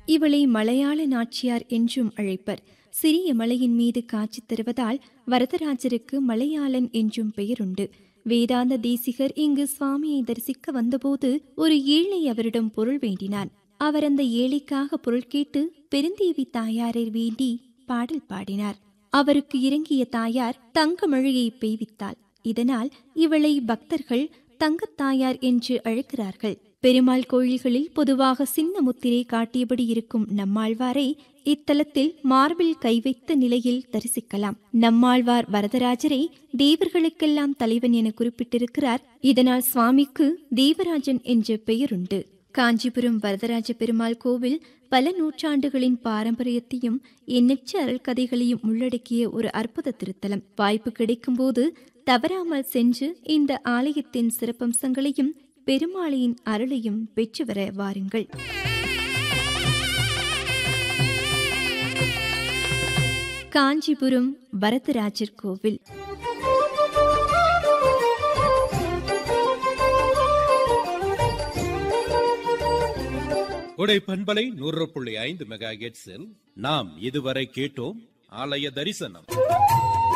இவளை மலையாள நாச்சியார் என்றும் அழைப்பர் சிறிய மலையின் மீது காட்சி தருவதால் வரதராஜருக்கு மலையாளன் என்றும் பெயருண்டு வேதாந்த தேசிகர் இங்கு சுவாமியை தரிசிக்க வந்தபோது ஒரு ஏழை அவரிடம் பொருள் வேண்டினான் அவர் அந்த ஏழைக்காக பொருள் கேட்டு பெருந்தேவி தாயாரை வேண்டி பாடல் பாடினார் அவருக்கு இறங்கிய தாயார் தங்க மழையை பெய்வித்தாள் இதனால் இவளை பக்தர்கள் தங்கத்தாயார் என்று அழைக்கிறார்கள் பெருமாள் கோயில்களில் பொதுவாக சின்ன முத்திரை காட்டியபடி இருக்கும் நம்மாழ்வாரை இத்தலத்தில் மார்பில் கை வைத்த நிலையில் தரிசிக்கலாம் நம்மாழ்வார் வரதராஜரை தேவர்களுக்கெல்லாம் தலைவன் என குறிப்பிட்டிருக்கிறார் இதனால் சுவாமிக்கு தேவராஜன் என்ற பெயருண்டு காஞ்சிபுரம் வரதராஜ பெருமாள் கோவில் பல நூற்றாண்டுகளின் பாரம்பரியத்தையும் எண்ணற்ற அருள்கதைகளையும் உள்ளடக்கிய ஒரு அற்புத திருத்தலம் வாய்ப்பு கிடைக்கும்போது தவறாமல் சென்று இந்த ஆலயத்தின் சிறப்பம்சங்களையும் பெருமாளையின் அருளையும் பெற்று வர வாருங்கள் காஞ்சிபுரம் வரதராஜர் கோவில் உடை பண்பலை நூறு புள்ளி ஐந்து மெகா நாம் இதுவரை கேட்டோம் ஆலய தரிசனம்